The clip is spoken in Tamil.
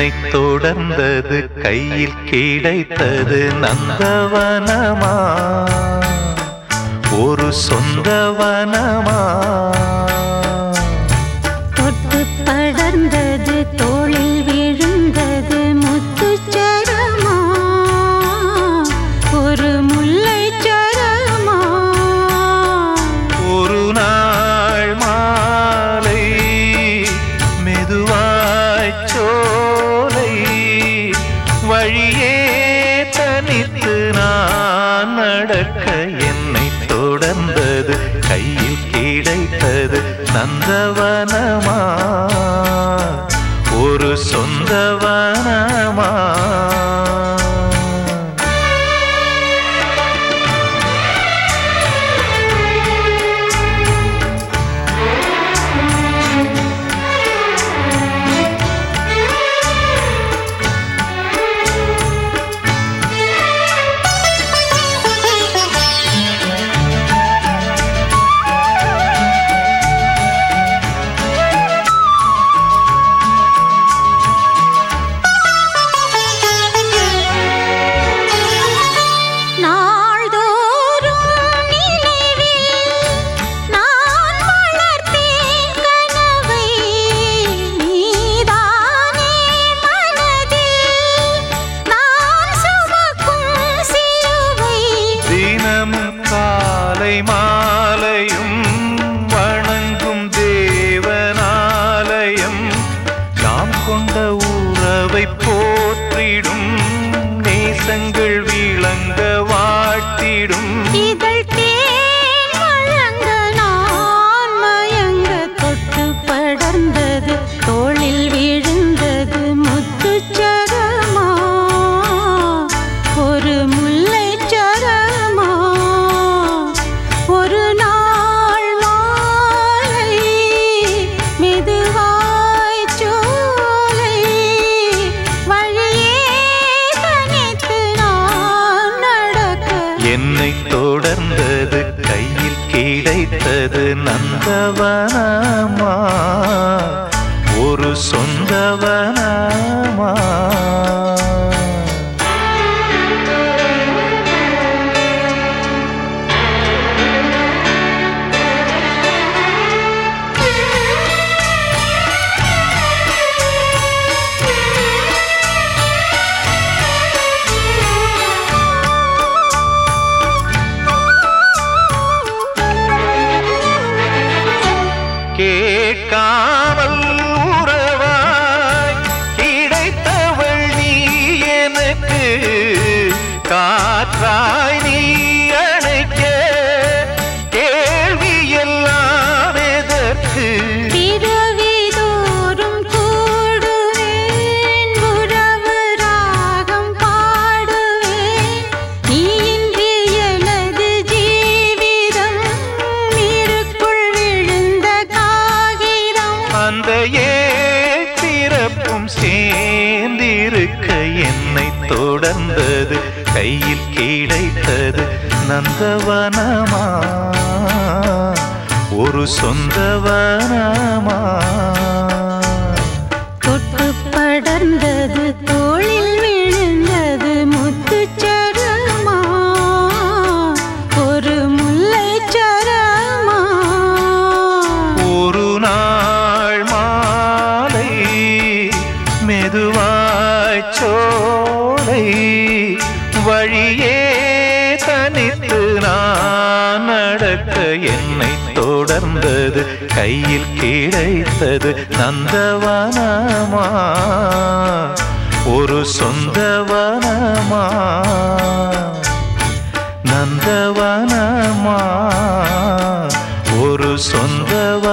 என்னை தொடர்ந்தது கையில் கிடைத்தது நந்தவனமா ஒரு சொந்தவனமா தொட்டு படர்ந்தது தோளில் விழுந்தது முத்துச்சரமா ஒரு முல்லைச் சரமா ஒரு நாள் மாலை மெதுவாய் சோலை வழியே தனித்து நான் நடக்க என்னை தொடர்ந்தது கையில் கிடைத்தது நந்தவனமா ஒரு சொந்தவனமா நாள்தோறும் நினைவில் நான் வளர்த்தேன் கனவை நீதானே மனதில் நான் சுமக்கும் சிலுவை தினமும் காலை மாலையும் வணங்கும் தேவனாலயம் நாம் கொண்ட உறவை போற்றிடும் நேசங்கள் விளங்க வாட்டிடும் இதழ் தேன் வழங்க நான் மயங்க தொட்டு படர்ந்தது தோளில் விழுந்தது முத்துச்சரமா ஒரு முல்லைச் சரமா ஒரு நாள் மாலை மெதுவாய் சோலை வழியே தனித்து நான் நடக்க என்னை தொடர்ந்தது கையில் கிடைத்தது நந்தவனமா ஒரு சொந்தவனமா கேட்காமல் உறவாய் கிடைத்தவள் நீ எனக்கு காற்றாய் நீ அணைக்க கேள்வி எல்லாம் எதற்கு பிறவிதோறும் கூடுவேன் உறவு ராகம் பாடுவேன் நீ இன்றி எனது ஜீவிதம் நீருக்குள் விழுந்த காகிதம் அந்த ஏன் பிறப்பும் சேர்ந்திருக்க என்னை தொடர்ந்தது கையில் கிடைத்தது நந்தவனமா ஒரு சொந்தவனமா தொட்டு படர்ந்தது தோளில் விழுந்தது முத்துச்சரமா ஒரு முல்லைச் சரமா ஒரு நாள் மாலை மெதுவாய் சோலை வழியே தனித்து நான் நடக்க என்னை தொடர்ந்தது கையில் கிடைத்தது நந்தவனமா ஒரு சொந்தவனமா நந்தவனமா ஒரு சொந்தவனமா